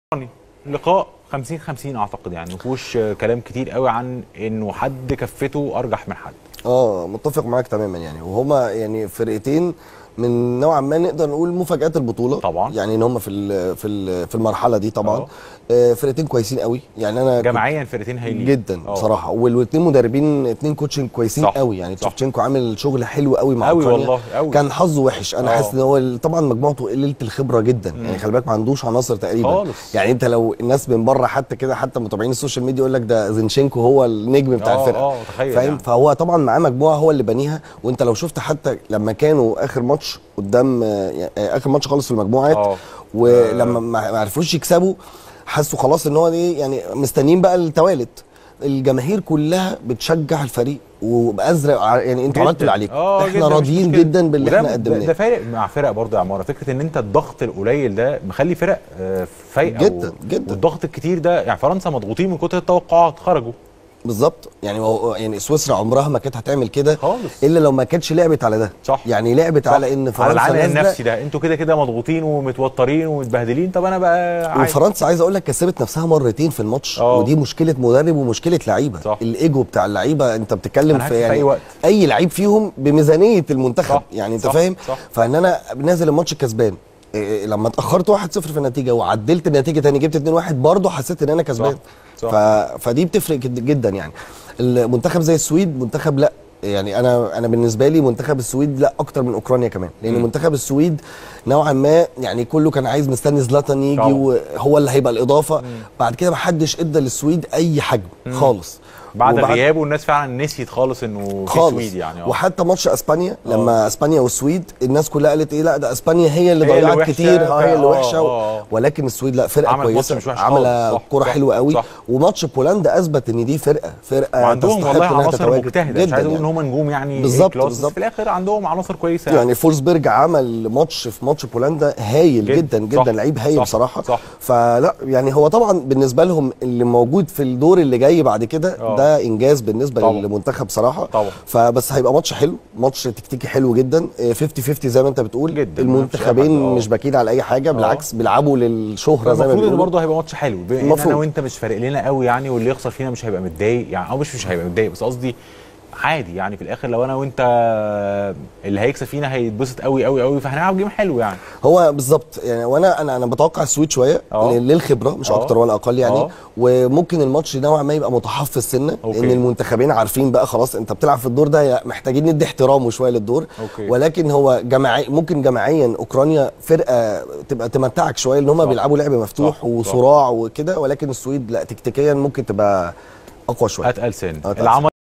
لقاء 50 50 اعتقد يعني ما فيهوش كلام كتير قوي عن انه حد كفته ارجح من حد اه متفق معاك تماما يعني وهما يعني فرقتين من نوعا ما نقدر نقول مفاجات البطوله طبعا. يعني ان هم في ال في ال في المرحله دي طبعا اه. آه فرقتين كويسين قوي يعني انا كنت- جماعيا فرقتين هايلين جدا اه. بصراحه والاثنين مدربين اثنين كوتشنج كويسين صح، قوي يعني صح. توفتشينكو عامل شغل حلو قوي مع قوي أوكرانيا. والله، قوي. كان حظه وحش انا اه. حاسس ان هو ال- طبعا مجموعته قليله الخبره جدا يعني خلي بالك ما عندوش عناصر تقريبا خالص. يعني انت لو الناس من بره حتى كده حتى متابعين السوشيال ميديا يقول لك ده زينشينكو هو النجم بتاع اه، الفرقه اه، تخيل فاهم يعني. فهو طبعا معاه مجموعه هو اللي بنيها وانت لو شفت حتى لما كانوا اخر ماتش قدام آه، آه، اخر ماتش خالص في المجموعات اه. ولما ما ما عرفوش يكسبوا حسوا خلاص ان هو دي يعني مستنيين بقى التوالت الجماهير كلها بتشجع الفريق وبأزرق ع- يعني انتوا عملتوا اللي عليكم اه احنا جداً، مش راضيين مشكلة. جدا باللي وده- احنا ده- قدمناه ده فارق مع فرق برضه يا عماره فكره ان انت الضغط القليل ده مخلي فرق آه، فايقه جداً، و- جداً. والضغط الكتير ده يعني فرنسا مضغوطين من كتر التوقعات خرجوا بالظبط يعني هو يعني سويسرا عمرها ما كانت هتعمل كده خالص. الا لو ما كانتش لعبت على ده صح. يعني لعبت صح. على ان فرنسا على العامل نازلة النفسي ده انتوا كده كده مضغوطين ومتوترين ومتبهدلين طب انا بقى عادي. وفرنسا عايز اقول لك كسبت نفسها مرتين في الماتش اه. ودي مشكله مدرب ومشكله لعيبه صح. الايجو بتاع اللعيبه انت بتتكلم أنا في عارف في يعني أي وقت. اي لعيب فيهم بميزانيه المنتخب صح. يعني انت صح. فاهم صح. فان انا نازل الماتش كسبان إيه، لما اتاخرت 1-0 في النتيجه وعدلت النتيجه تاني جبت 2-1 برضه حسيت ان انا كسبان صح. ف... فدي بتفرق جد- جدا يعني المنتخب زي السويد منتخب لا يعني انا انا بالنسبه لي منتخب السويد لا اكتر من اوكرانيا كمان لان مم. منتخب السويد نوعا ما يعني كله كان عايز مستني زلاتان يجي طبعا. وهو اللي هيبقى الاضافه بعد كده ما حدش ادى للسويد اي حجم خالص بعد وبعد- غيابه الناس فعلا نسيت خالص انه في خالص سويد يعني اه. وحتى ماتش اسبانيا لما اسبانيا والسويد الناس كلها قالت ايه لا ده اسبانيا هي اللي هي اللي ضيعت وحشة، كتير اه هي اللي اه، وحشه اه. ولكن السويد لا فرقه عملت ماتش كويسه مش وحش عامله خالص. صح، كوره صح، حلوه قوي صح. وماتش بولندا اثبت ان دي فرقه فرقه وعندهم تستحق والله إنها عناصر تتواجد. مجتهده مش عايز اقول ان يعني. هم نجوم يعني بالظبط، كلاس، بس بالظبط. في الاخر عندهم عناصر كويسه يعني, يعني فورسبرج عمل ماتش في ماتش بولندا هايل جد. جدا جدا, صح، لعيب هايل صح، بصراحه صح. فلا يعني هو طبعا بالنسبه لهم اللي موجود في الدور اللي جاي بعد كده اه. ده انجاز بالنسبه طبعا. للمنتخب بصراحه طبعا. فبس هيبقى ماتش حلو ماتش تكتيكي حلو جدا 50 50 زي ما انت بتقول جدا. المنتخبين مفيش أبعد. اه. مش باكين على اي حاجه بالعكس بيلعبوا للشهره زي ما المفروض ان بيقولوا برضه هيبقى ماتش حلو بما ان المفروض. انا وانت مش فارق لنا قوي يعني واللي يخسر فينا مش هيبقى متضايق يعني او مش مش هيبقى متضايق بس قصدي عادي يعني في الاخر لو انا وانت اللي هيكسب فينا هيتبسط قوي قوي قوي فهنلعب جيم حلو يعني هو بالظبط يعني وانا انا انا بتوقع السويد شويه اه. للخبره مش اه. اكتر ولا اقل يعني اه. وممكن الماتش نوعا ما يبقى متحفظ سنه اوكي. لان المنتخبين عارفين بقى خلاص انت بتلعب في الدور ده محتاجين ندي احترامه شويه للدور اوكي. ولكن هو جماعي ممكن جماعيا اوكرانيا فرقه تبقى تمتعك شويه ان هم صح. بيلعبوا لعب مفتوح صح، صح. وصراع وكده ولكن السويد لا تكتيكيا ممكن تبقى اقوى شويه اتقل سن اتقل العمل